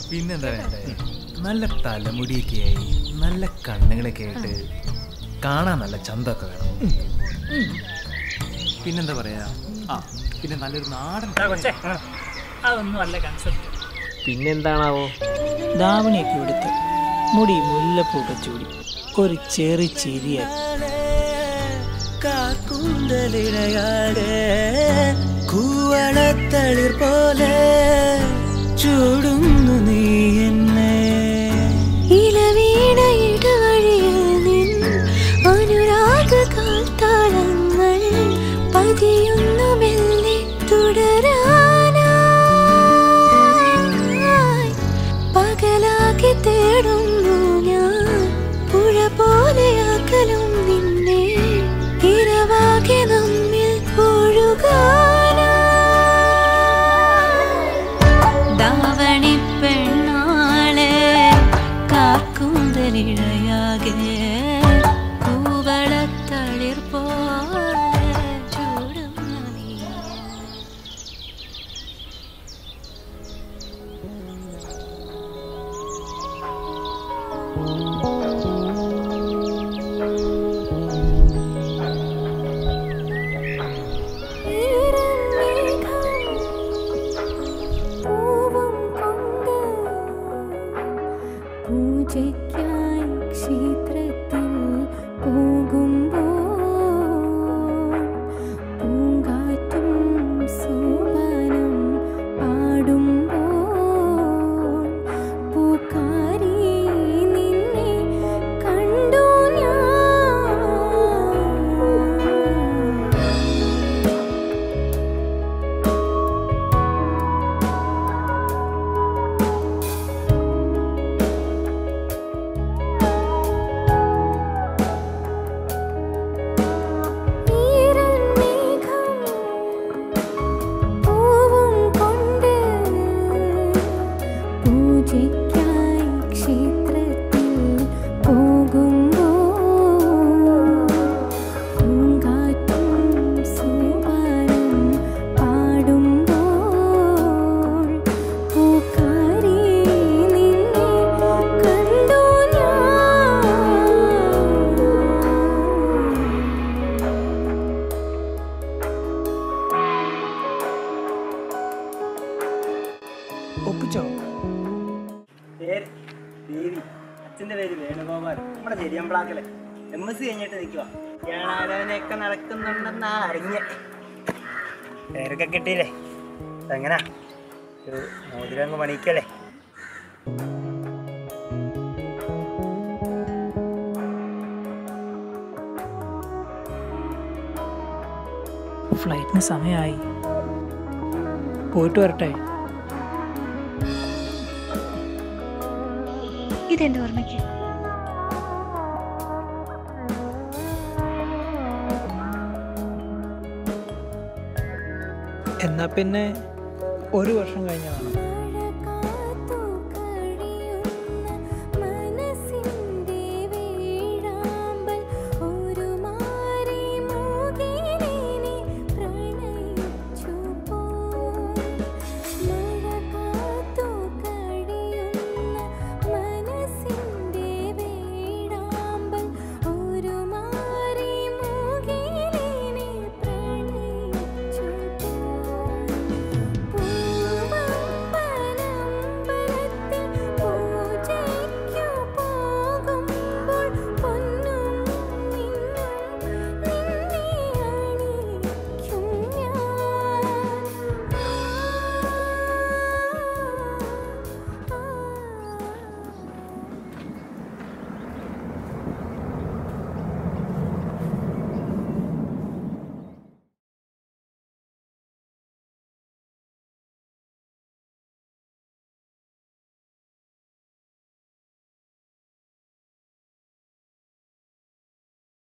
പിന്നെന്താ വേണ്ടേ നല്ല തലമുടിയൊക്കെ ആയി നല്ല കണ്ണുകളൊക്കെ ആയിട്ട് കാണാൻ നല്ല ചന്തൊക്കെ വേണം പിന്നെന്താ പറയാ ആ പിന്നെ നല്ലൊരു നാടൻ കൊച്ചേ അതൊന്നും അല്ല കൺസെപ്റ്റ് പിന്നെന്താണാവോ ധാവണിയൊക്കെ എടുത്ത് മുടി മുല്ലപ്പൂക്കെ ചൂടി ഒരു ചെറു ചിരിയാക്കി കാക്കൂന്തലിടയാടെ കൂവളത്തളിർ പോലെ ചൂടുന്നു നീ എന്നെ ഇലവീണയിടവഴിയിൽ നിൻ അനുരാഗ കാൽത്താളങ്ങൾ പതിയുന്നു മെല്ലെ തുടരാനായി പകലാക്കി തേടുന്നു ഞാൻ പുഴ പോലെയാക്കലും നിന്നെ ഇരവാകെ നമ്മിൽ ഒഴുകാനായി ധാവണി പെണ്ണാളെ കാക്കൂന്തലിഴയാകെ കൂവളത്തളിർ പോലെ ചൂടുന്നു നീ പൂജയ്ക്കായി ക്ഷേത്രത്തിൽ പോകുമ്പോൾ പൂങ്കാറ്റും സോപാനം പാടുമ്പോൾ പൂക്കാരി നിന്നെ കണ്ടു ഞാൻ ഈരമേഘം പൂവും കൊണ്ട് പൂജയ്ക്കായി ക്ഷേത്രത്തിൽ പോകുമ്പോൾ പൂങ്കാറ്റും സോപാനം പാടുമ്പോൾ പൂക്കാരി നിന്നെ കണ്ടു ഞാൻ ഒപ്പിച്ചോ പേര് ദേവി അച്ഛൻ്റെ പേര് വേണുഗോപാൽ നമ്മുടെ ചെരിയമ്പ്ലാക്കലെ എം എസ് സി കഴിഞ്ഞിട്ട് നിൽക്കുക ഞാനാലോചനയൊക്കെ നടക്കുന്നുണ്ടെന്നാ അറിഞ്ഞ പേരൊക്കെ കിട്ടിയില്ലേ എങ്ങനാ ഒരു മോതിരം അങ്ങ് പണിക്കല്ലേ ഫ്ലൈറ്റിന് സമയമായി പോയിട്ട് വരട്ടെ ഇതെന്റെ ഓർമ്മയ്ക്ക് എന്നാ പിന്നെ ഒരു വർഷം കഴിഞ്ഞ് കാണാം